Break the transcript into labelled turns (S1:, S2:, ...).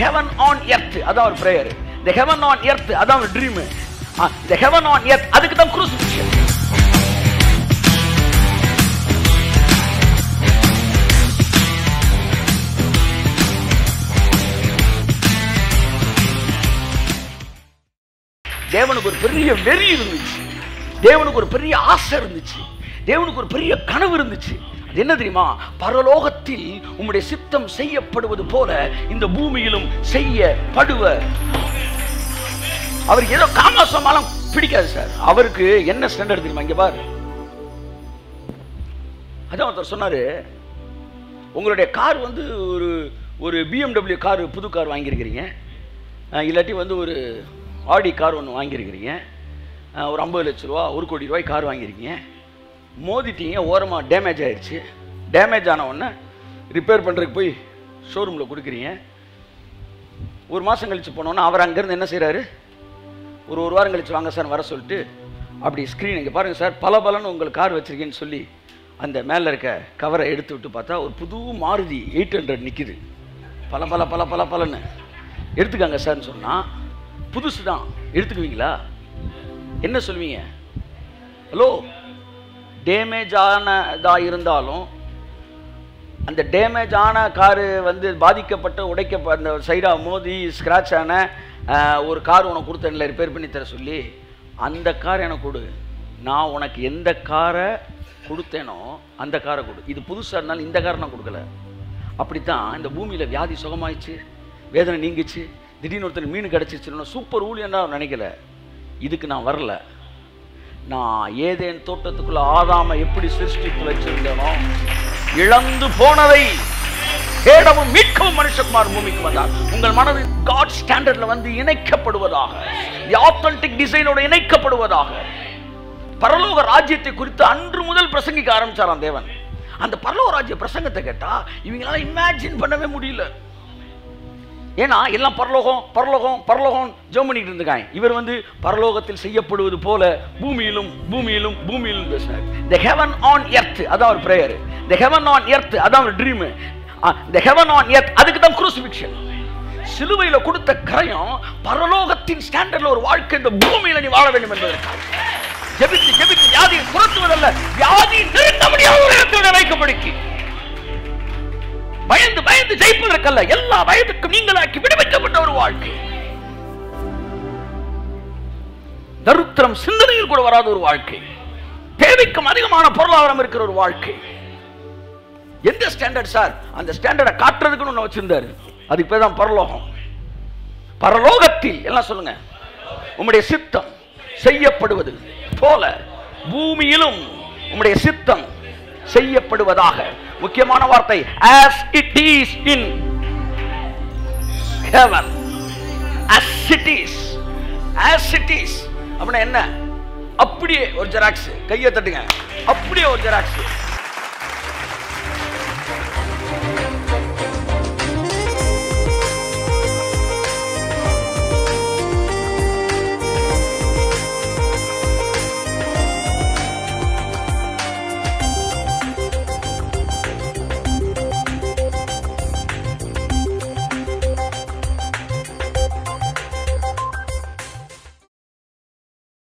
S1: heaven on earth அதான் ஒரு prayer the heaven on earth அதான் ஒரு dream the heaven on earth அதுக்கு தான் குரூசிஃபிக்ஷன் தேவனுக்கு ஒரு பெரிய வெறி இருந்துச்சு தேவனுக்கு ஒரு பெரிய ஆசை இருந்துச்சு தேவனுக்கு ஒரு பெரிய கனவு இருந்துச்சு அது என்ன தெரியுமா பரலோகத்தில் உம்முடைய சித்தம் செய்யப்படுவது போல இந்த பூமியிலும் செய்யப்படுவ அவருக்கு ஏதோ காமாசமாலாம் பிடிக்காது சார் அவருக்கு என்ன ஸ்டாண்டர்ட் தெரியுமா இங்க பாரு அதான் ஒருத்தர் சொன்னாரு உங்களுடைய கார் வந்து ஒரு ஒரு பிஎம்டபிள்யூ கார் புது கார் வாங்கியிருக்கிறீங்க அஹ் இல்லாட்டி வந்து ஒரு ஆடி கார் ஒன்று வாங்கியிருக்கிறீங்க அஹ் ஒரு ஐம்பது லட்ச ரூபா ஒரு கோடி ரூபாய் கார் வாங்கியிருக்கீங்க மோதிட்டீங்க ஓரமாக டேமேஜ் ஆயிடுச்சு டேமேஜ் ஆன உடனே ரிப்பேர் பண்ணுறதுக்கு போய் ஷோரூமில் கொடுக்குறீங்க ஒரு மாதம் கழிச்சு போனோன்னா அவர் அங்கேருந்து என்ன செய்கிறாரு ஒரு ஒரு வாரம் கழிச்சு வாங்க சார் வர சொல்லிட்டு அப்படி ஸ்க்ரீன் இங்கே பாருங்கள் சார் பல பலன்னு உங்களுக்கு கார் வச்சுருக்கேன்னு சொல்லி அந்த மேலே இருக்க கவரை எடுத்து விட்டு பார்த்தா ஒரு புது மாருதி எயிட் ஹண்ட்ரட் நிற்கிது பல பல பல பல பலன்னு எடுத்துக்காங்க சார்னு சொன்னால் புதுசு தான் எடுத்துக்குவீங்களா என்ன சொல்வீங்க ஹலோ டேமேஜ் ஆனதாக இருந்தாலும் அந்த டேமேஜ் ஆன காரு வந்து பாதிக்கப்பட்ட உடைக்க அந்த சைடாக மோதி ஸ்க்ராட்ச் ஆன அஹ், ஒரு கார் உனக்கு கொடுத்தேன்ல ரிப்பேர் பண்ணி தர சொல்லி அந்த கார் எனக்கு கொடு நான் உனக்கு எந்த காரை கொடுத்தேனோ அந்த காரை கொடு இது புதுசாக இருந்தாலும் இந்த காரை நான் கொடுக்கல அப்படித்தான் இந்த பூமியில் வியாதி சுகமாயிடுச்சு வேதனை நீங்கிச்சு திடீர்னு ஒருத்தர் மீன் கிடச்சிச்சுன்னு சூப்பர் ஊழியன்னா அவர் நினைக்கல இதுக்கு நான் வரல நான் ஏதேன் தோட்டத்துக்குள்ள ஆதாம எப்படி சிருஷ்டித்து வச்சிருந்தேனோ இழந்து போனதை தேடவும் மீட்கவும் மனுஷகுமார் பூமிக்கு வந்தார் உங்கள் மனது காட் ஸ்டாண்டர்ட்ல வந்து இணைக்கப்படுவதாக ஆத்தன்டிக் டிசைனோட இணைக்கப்படுவதாக பரலோக ராஜ்யத்தை குறித்து அன்று முதல் பிரசங்கிக்க ஆரம்பிச்சாராம் தேவன் அந்த பரலோக ராஜ்ய பிரசங்கத்தை கேட்டா இவங்களால இமேஜின் பண்ணவே முடியல ஏன்னா எல்லாம் பரலோகம் பரலோகம் பரலோகம் ஜெபம் பண்ணிட்டு இருந்திருக்காங்க இவர் வந்து பரலோகத்தில் செய்யப்படுவது போல பூமியிலும் பூமியிலும் பூமியிலும் பேசினார் த ஹெவன் ஆன் எர்த் அதான் ஒரு prayer the heaven on earth அதான் ஒரு dream the heaven on earth அதுக்கு தான் குரூசிஃபிக்ஷன் சிலுவையில கொடுத்த கரையும் பரலோகத்தின் ஸ்டாண்டர்ட்ல ஒரு வாழ்க்கை இந்த பூமியில நீ வாழ வேண்டும் என்பதற்காக ஜெபித்து ஜெபித்து வியாதியை துரத்துவதல்ல வியாதி நிறுத்த முடியாத ஒரு இடத்தில் வைக்கப்படுக்கி பயந்து பயந்து ஜெயிப்பதற்கல்ல எல்லா பயத்துக்கும் நீங்களாக்கி விடுவிக்கப்பட்ட ஒரு வாழ்க்கை தருத்திரம் சிந்தனையில் கூட வராத ஒரு வாழ்க்கை தேவைக்கும் அதிகமான பொருளாதாரம் இருக்கிற ஒரு வாழ்க்கை எந்த ஸ்டாண்டர்ட் சார் அந்த ஸ்டாண்டர்டை காட்டுறதுக்குன்னு ஒன்று வச்சிருந்தாரு அதுக்கு பேர் தான் பரலோகம் பரலோகத்தில் எல்லாம் சொல்லுங்க உம்முடைய சித்தம் செய்யப்படுவது போல பூமியிலும் உம்முடைய சித்தம் செய்யப்படுவதாக முக்கியமான வார்த்தை as it is in heaven as it is as it is அப்படின்னா என்ன அப்படியே ஒரு ஜெராக்ஸ் கையை தட்டுங்க அப்படியே ஒரு ஜெராக்ஸ்